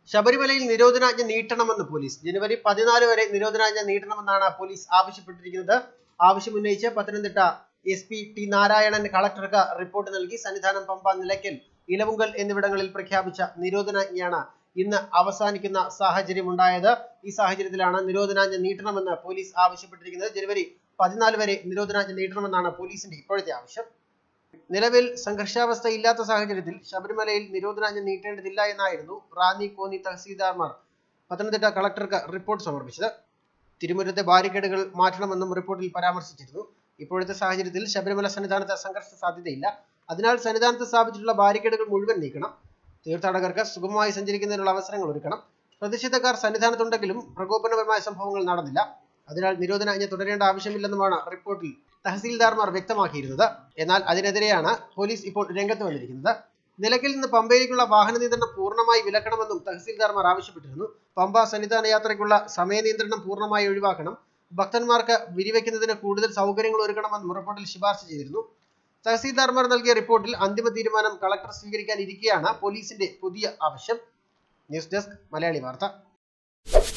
ശബരിമലയിൽ നിരോധനാജ്ഞ നീട്ടണമെന്ന് പോലീസ് ജനുവരി പതിനാല് വരെ നിരോധനാജ്ഞ നീട്ടണമെന്നാണ് പോലീസ് ആവശ്യപ്പെട്ടിരിക്കുന്നത് ആവശ്യമുന്നയിച്ച് Pathanamthitta S P T Narayanan കളക്ടർക്ക് റിപ്പോർട്ട് നൽകി സന്നിധാനം പമ്പ നിലയ്ക്കൽ ഇലവുങ്കൽ എന്നിവിടങ്ങളിൽ പ്രഖ്യാപിച്ച നിരോധനാജ്ഞയാണ് ഇന്ന് അവസാനിക്കുന്ന സാഹചര്യമുണ്ടായത് ഈ സാഹചര്യത്തിലാണ് നിരോധനാജ്ഞ നീട്ടണമെന്ന് പോലീസ് ആവശ്യപ്പെട്ടിരിക്കുന്നത് ജനുവരി പതിനാല് വരെ നിരോധനാജ്ഞ നീട്ടണമെന്നാണ് പോലീസിന്റെ ഇപ്പോഴത്തെ ആവശ്യം നിലവിൽ സംഘർഷാവസ്ഥ ഇല്ലാത്ത സാഹചര്യത്തിൽ ശബരിമലയിൽ നിരോധനാജ്ഞ നീട്ടേണ്ടതില്ല എന്നായിരുന്നു റാന്നി കോന്നി തഹസീൽദാർമാർ പത്തനംതിട്ട കളക്ടർക്ക് റിപ്പോർട്ട് സമർപ്പിച്ചത് തിരുമുറ്റത്തെ ബാരിക്കേഡുകൾ മാറ്റണമെന്നും റിപ്പോർട്ടിൽ പരാമർശിച്ചിരുന്നു ഇപ്പോഴത്തെ സാഹചര്യത്തിൽ ശബരിമല സന്നിധാനത്ത് സംഘർഷ സാധ്യതയില്ല അതിനാൽ സന്നിധാനത്ത് സ്ഥാപിച്ചിട്ടുള്ള ബാരിക്കേഡുകൾ മുഴുവൻ നീക്കണം തീർത്ഥാടകർക്ക് സുഗമമായി സഞ്ചരിക്കുന്നതിനുള്ള അവസരങ്ങൾ ഒരുക്കണം പ്രതിഷേധക്കാർ സന്നിധാനത്തുണ്ടെങ്കിലും പ്രകോപനപരമായ സംഭവങ്ങൾ നടന്നില്ല അതിനാൽ നിരോധനാജ്ഞ തുടരേണ്ട ആവശ്യമില്ലെന്നുമാണ് റിപ്പോർട്ടിൽ തഹസീൽദാർമാർ വ്യക്തമാക്കിയിരുന്നത് എന്നാൽ അതിനെതിരെയാണ് പോലീസ് ഇപ്പോൾ രംഗത്ത് വന്നിരിക്കുന്നത് നിലയ്ക്കൽ നിന്ന് പമ്പയിലേക്കുള്ള വാഹന നിയന്ത്രണം പൂർണ്ണമായി വിലക്കണമെന്നും തഹസീൽദാർമാർ ആവശ്യപ്പെട്ടിരുന്നു പമ്പ സന്നിധാന യാത്രയ്ക്കുള്ള സമയ നിയന്ത്രണം പൂർണ്ണമായി ഒഴിവാക്കണം ഭക്തന്മാർക്ക് വിരിവെക്കുന്നതിന് കൂടുതൽ സൗകര്യങ്ങൾ ഒരുക്കണമെന്നും റിപ്പോർട്ടിൽ ശുപാർശ ചെയ്തിരുന്നു തഹസീൽദാർമാർ നൽകിയ റിപ്പോർട്ടിൽ അന്തിമ തീരുമാനം കളക്ടർ സ്വീകരിക്കാനിരിക്കെയാണ് പോലീസിന്റെ പുതിയ ആവശ്യം ന്യൂസ് ഡെസ്ക് മലയാളി വാർത്ത